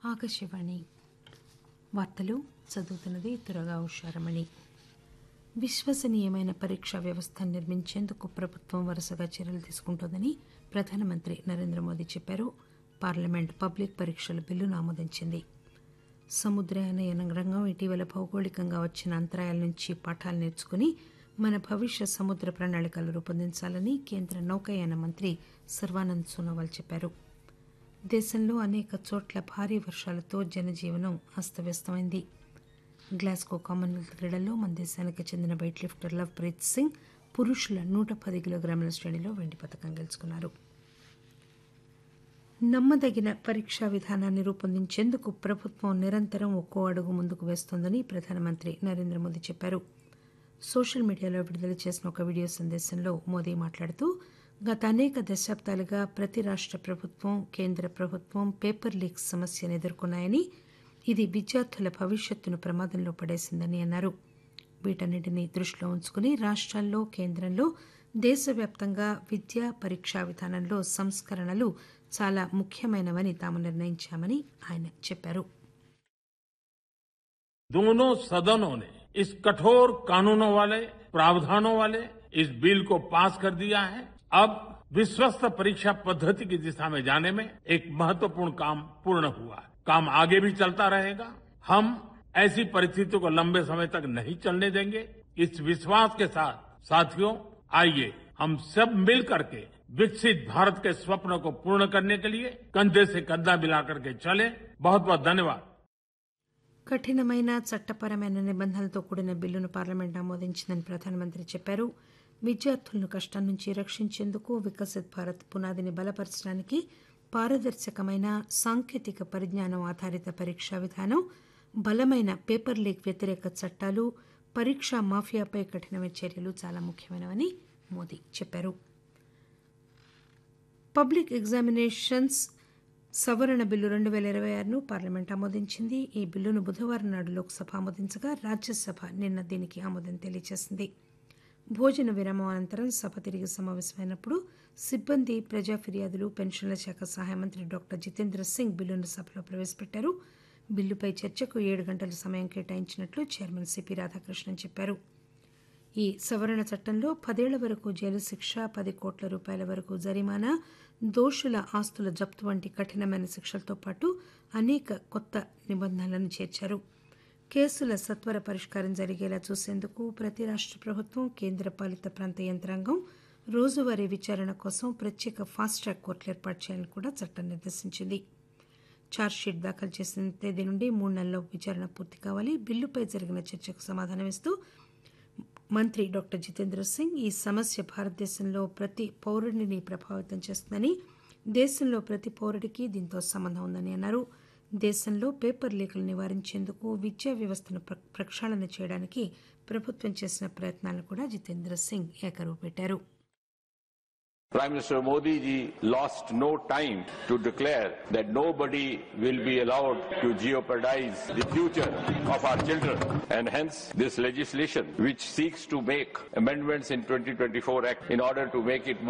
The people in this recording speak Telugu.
ఆకాశవాణి వార్తలు చదువుతున్నది తురగా ఉషారమణి విశ్వసనీయమైన పరీక్షా వ్యవస్థను నిర్మించేందుకు ప్రభుత్వం వరుసగా చర్యలు తీసుకుంటోందని ప్రధానమంత్రి నరేంద్ర మోదీ చెప్పారు పార్లమెంట్ పబ్లిక్ పరీక్షల బిల్లును ఆమోదించింది సముద్రయాన రంగం ఇటీవల భౌగోళికంగా వచ్చిన అంతరాయాల నుంచి పాఠాలు నేర్చుకుని మన భవిష్య సముద్ర ప్రణాళికలు రూపొందించాలని కేంద్ర నౌకాయాన మంత్రి సర్వానంద్ సోనోవాల్ చెప్పారు దేశంలో అనేక చోట్ల భారీ వర్షాలతో జనజీవనం అస్తవ్యస్తమైంది గ్లాస్గో కామన్వెల్త్ క్రీడల్లో మన దేశానికి చెందిన weight lifter Lovepreet Singh పురుషుల నూట పది కిలోగ్రాముల శ్రేణిలో వెండి పథకం గెలుచుకున్నారు నమ్మదగిన పరీక్షా విధానాన్ని రూపొందించేందుకు ప్రభుత్వం నిరంతరం ఒక్కో అడుగు ముందుకు వేస్తోందని ప్రధానమంత్రి నరేంద్ర మోదీ చెప్పారు సోషల్ మీడియాలో విడుదల చేసిన ఒక వీడియో సందేశంలో మోదీ మాట్లాడుతూ గత అనేక దశాబ్దాలుగా ప్రతి రాష్ట ప్రభుత్వం కేంద్ర ప్రభుత్వం పేపర్ లీక్స్ సమస్యను ఎదుర్కొన్నాయని ఇది విద్యార్థుల భవిష్యత్తును ప్రమాదంలో పడేసిందని అన్నారు వీటన్నిటిని దృష్టిలో ఉంచుకుని రాష్ట్రాల్లో కేంద్రంలో దేశవ్యాప్తంగా విద్యా పరీక్షా విధానంలో సంస్కరణలు చాలా ముఖ్యమైనవని తాము నిర్ణయించామని ఆయన చెప్పారు दोनों सदनों ने इस कठोर कानूनों वाले प्रावधानों वाले इस बिल को पास कर दिया है अब विश्वस्त परीक्षा पद्धति की दिशा में जाने में एक महत्वपूर्ण काम पूर्ण हुआ है काम आगे भी चलता रहेगा हम ऐसी परिस्थितियों को लंबे समय तक नहीं चलने देंगे इस विश्वास के साथ साथियों आइए हम सब मिल करके विकसित भारत के स्वप्न को पूर्ण करने के लिए कंधे से कंधा मिलाकर के चले बहुत बहुत धन्यवाद కఠినమైన చట్టపరమైన నిబంధనలతో కూడిన బిల్లును పార్లమెంట్ ఆమోదించిందని ప్రధానమంత్రి చెప్పారు విద్యార్థులను కష్టం నుంచి రక్షించేందుకు వికసిత్ భారత్ పునాదిని బలపరచడానికి పారదర్శకమైన సాంకేతిక పరిజ్ఞానం ఆధారిత పరీక్షా విధానం బలమైన పేపర్ లీక్ వ్యతిరేక చట్టాలు పరీక్షా మాఫియాపై కఠినమైన చర్యలు చాలా ముఖ్యమైనవని మోదీ చెప్పారు పబ్లిక్ ఎగ్జామినేషన్స్ సవరణ బిల్లు రెండు పేల ఇరవై ఆరును పార్లమెంట్ ఆమోదించింది ఈ బిల్లును బుధవారం నాడు లోక్సభ ఆమోదించగా రాజ్యసభ నిన్న దీనికి ఆమోదం తెలియజేసింది భోజన విరామం అనంతరం సభ తిరిగి సమావేశమైనప్పుడు సిబ్బంది ప్రజా ఫిర్యాదులు పెన్షన్ల శాఖ సహాయ మంత్రి డాక్టర్ జితేంద్ర సింగ్ బిల్లును సభలో ప్రవేశపెట్టారు బిల్లుపై చర్చకు ఏడు గంటల సమయం కేటాయించినట్లు చైర్మన్ సిపి రాధాకృష్ణన్ చెప్పారు ఈ సవరణ చట్టంలో పదేళ్ల వరకు జైలు శిక్ష పది కోట్ల రూపాయల వరకు జరిమానా దోషుల ఆస్తుల జప్తు వంటి కఠినమైన శిక్షలతో పాటు అనేక కొత్త నిబంధనలను చేర్చారు కేసుల సత్వర పరిష్కారం జరిగేలా చూసేందుకు ప్రతి రాష్ట ప్రభుత్వం కేంద్ర పాలిత ప్రాంత యంత్రాంగం రోజువారీ విచారణ కోసం ప్రత్యేక ఫాస్ట్ ట్రాక్ కోర్టులు ఏర్పాటు చేయాలని కూడా చట్టం నిర్దేశించింది ఛార్జ్షీట్ దాఖలు చేసిన తేదీ నుండి మూడు నెలల్లో విచారణ పూర్తి కావాలి బిల్లుపై జరిగిన చర్చకు సమాధానమిస్తూ మంత్రి డాక్టర్ జితేంద్ర సింగ్ ఈ సమస్య భారతదేశంలో ప్రతి పౌరుడిని ప్రభావితం చేస్తుందని దేశంలో ప్రతి పౌరుడికి దీంతో సంబంధం ఉందని అన్నారు దేశంలో పేపర్ లీకులు నివారించేందుకు విద్యా వ్యవస్థను ప్రక్షాళన చేయడానికి ప్రభుత్వం చేసిన ప్రయత్నాలను కూడా జితేంద్ర సింగ్ ఏకరువు పెట్టారు Prime Minister Modi ji lost no time to declare that nobody will be allowed to jeopardize the future of our children. And hence, this legislation, which seeks to make amendments in 2024 Act in order to make it